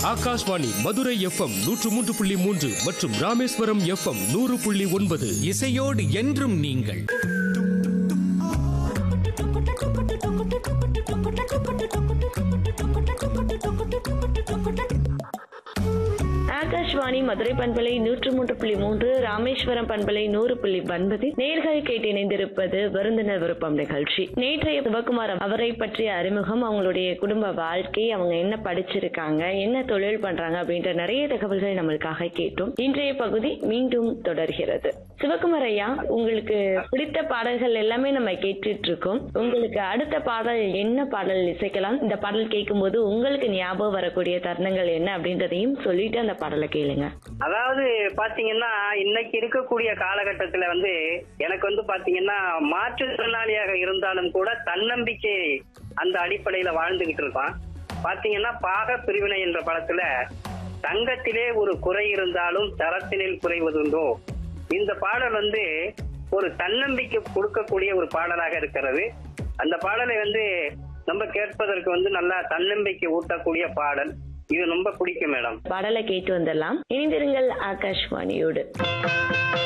Akashvani Madurai FM நூற்று மூன்று புள்ளி மூன்று மற்றும் ராமேஸ்வரம் எஃப்எம் நூறு புள்ளி ஒன்பது இசையோடு என்றும் நீங்கள் ஆகாஷ்வாணி மதுரை பண்பலை நூற்று மூன்று புள்ளி மூன்று ராமேஸ்வரம் பண்பலை நூறு புள்ளி ஒன்பது நேர்கள் கேட்டு இணைந்திருப்பது விருந்தினர் விருப்பம் நிகழ்ச்சி நேற்றைய சிவகுமார் அவரை பற்றிய அறிமுகம் அவங்களுடைய குடும்ப வாழ்க்கை அவங்க என்ன படிச்சிருக்காங்க என்ன தொழில் பண்றாங்க அப்படின்ற நிறைய தகவல்கள் நம்மளுக்காக கேட்டோம் இன்றைய பகுதி மீண்டும் தொடர்கிறது சிவகுமார் ஐயா உங்களுக்கு பிடித்த பாடல்கள் எல்லாமே நம்ம கேட்டுட்டு இருக்கோம் உங்களுக்கு அடுத்த பாடல் என்ன பாடல் இசைக்கலாம் இந்த பாடல் கேட்கும்போது உங்களுக்கு ஞாபகம் வரக்கூடிய தருணங்கள் என்ன அப்படின்றதையும் சொல்லிட்டு அந்த பாடலை கேளுங்க அதாவது பாத்தீங்கன்னா இன்னைக்கு இருக்கக்கூடிய காலகட்டத்துல வந்து எனக்கு வந்து பாத்தீங்கன்னா மாற்றுத்திறனாளியாக இருந்தாலும் கூட தன்னம்பிக்கை அந்த அடிப்படையில வாழ்ந்துகிட்டு இருக்கான் பாத்தீங்கன்னா பாக பிரிவினை என்ற படத்துல தங்கத்திலே ஒரு குறை இருந்தாலும் தரத்தினில் குறைவதுண்டோ இந்த பாடல் வந்து ஒரு தன்னம்பிக்கை கொடுக்கக்கூடிய ஒரு பாடலாக இருக்கிறது அந்த பாடலை வந்து நம்ம கேட்பதற்கு வந்து நல்லா தன்னம்பிக்கை ஊட்டக்கூடிய பாடல் இது ரொம்ப பிடிக்கும் மேடம் பாடலை கேட்டு வந்துடலாம் இணைந்திருங்கள் ஆகாஷ்வாணியோடு